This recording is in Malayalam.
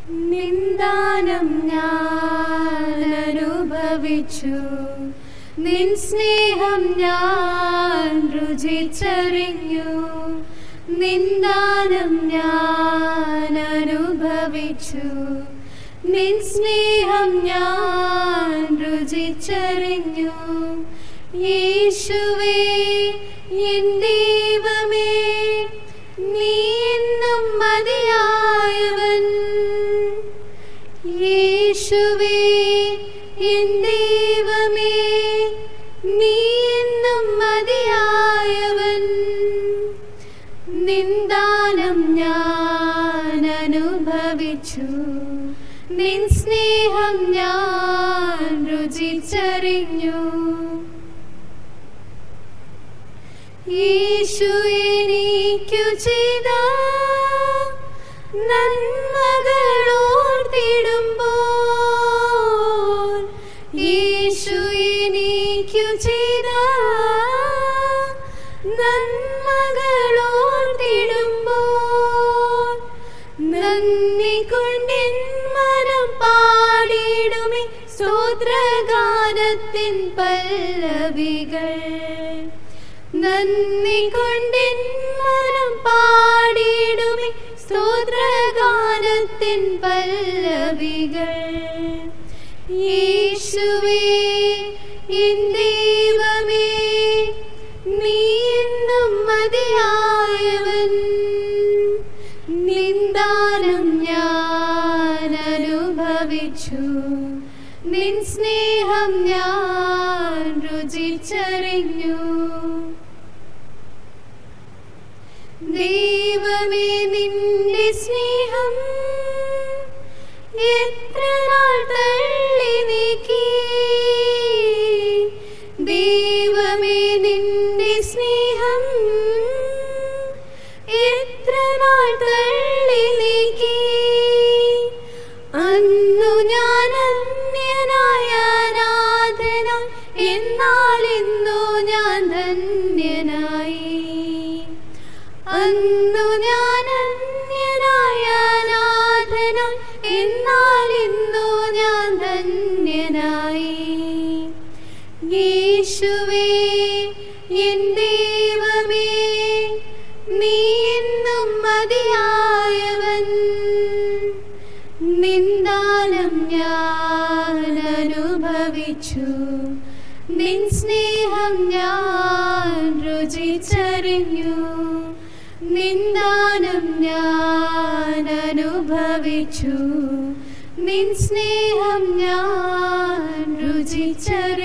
നിന്ദാനം ഞാൻ അനുഭവിച്ചു നിൻ സ്നേഹം ഞാൻ രുചിച്ചറിഞ്ഞു നിന്ദാനം ഞാൻ അനുഭവിച്ചു നിൻ സ്നേഹം ഞാൻ രുചിച്ചറിഞ്ഞു യേശുവേ എൻ ദൈവമേ നീ എന്നും മതിയായവൻ യേശുവേ എൻ ദൈവമേ നീ എന്നും മതിയായവൻ നിന്ദാനം ഞാൻ അനുഭവിച്ചു നിൻ സ്നേഹം ഞാൻ രുചിച്ചറിഞ്ഞു യേശു എനിക്കു ചെയ്ത നന്മകളോർത്തിടുമ്പോൾ യേശു എനിക്കു ചെയ്ത നന്മകളോർത്തിടുമ്പോൾ നന്ദി കൊണ്ടിൻ മനം പാടിടുമേ സ്തോത്രഗാനത്തിൻ പല്ലവികൾ നന്ദി കൊണ്ടിൻ മനം പാടിടുമേ സ്തോത്രഗാനത്തിൻ പല്ലവികൾ യേശുവേ എൻ ദൈവമേ നീ എന്നും മതിയായവൻ നിന്ദാനം ഞാൻ അനുഭവിച്ചു നിൻ സ്നേഹം ഞാൻ രുചിച്ചറിഞ്ഞു ദൈവമേ നിന്റെ സ്നേഹം എത്ര നാൾ തള്ളി നീക്കി ദൈവമേ നിന്റെ സ്നേഹം എത്ര നാൾ തള്ളി നീക്കി അന്നു ഞാൻ അന്യനായ അനാഥന എന്നാൽ ഇന്നു ഞാൻ ധന്യനായി അന്നു ഞാൻ അന്യനായ അനാഥന എന്നാൽ ഇന്നു ഞാൻ ധന്യനായി യേശുവേ എൻ ദൈവമേ നീ എന്നും മതിയായവൻ നിന്ദാനം ഞാൻ അനുഭവിച്ചു നിൻ സ്നേഹം ഞാൻ രുചിച്ചറിഞ്ഞു നിന്ദാനം ഞാൻ അനുഭവിച്ചു നിൻ സ്നേഹം ഞാൻ രുചിച്ചറിഞ്ഞു